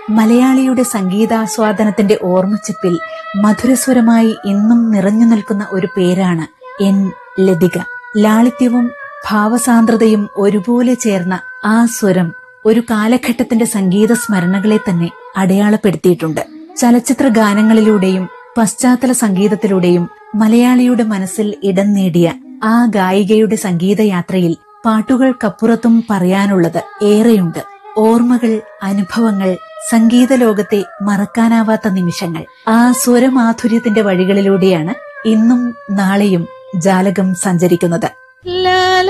മലയാളിയുടെ സംഗീതാസ്വാദനത്തിന്റെ ഓർമ്മച്ചിപ്പിൽ മധുരസ്വരമായി ഇന്നും നിറഞ്ഞു നിൽക്കുന്ന ഒരു പേരാണ് എൻ ലതിക ലാളിത്യവും ഭാവസാന്ദ്രതയും ഒരുപോലെ ചേർന്ന ആ സ്വരം ഒരു കാലഘട്ടത്തിന്റെ സംഗീത സ്മരണകളെ തന്നെ അടയാളപ്പെടുത്തിയിട്ടുണ്ട് ചലച്ചിത്ര ഗാനങ്ങളിലൂടെയും പശ്ചാത്തല സംഗീതത്തിലൂടെയും മലയാളിയുടെ മനസ്സിൽ ഇടം നേടിയ ആ ഗായികയുടെ സംഗീതയാത്രയിൽ പാട്ടുകൾക്കപ്പുറത്തും പറയാനുള്ളത് ഏറെയുണ്ട് ഓർമ്മകൾ അനുഭവങ്ങൾ സംഗീത ലോകത്തെ മറക്കാനാവാത്ത നിമിഷങ്ങൾ ആ സ്വരമാധുര്യത്തിന്റെ വഴികളിലൂടെയാണ് ഇന്നും നാളെയും ജാലകം സഞ്ചരിക്കുന്നത് ലാ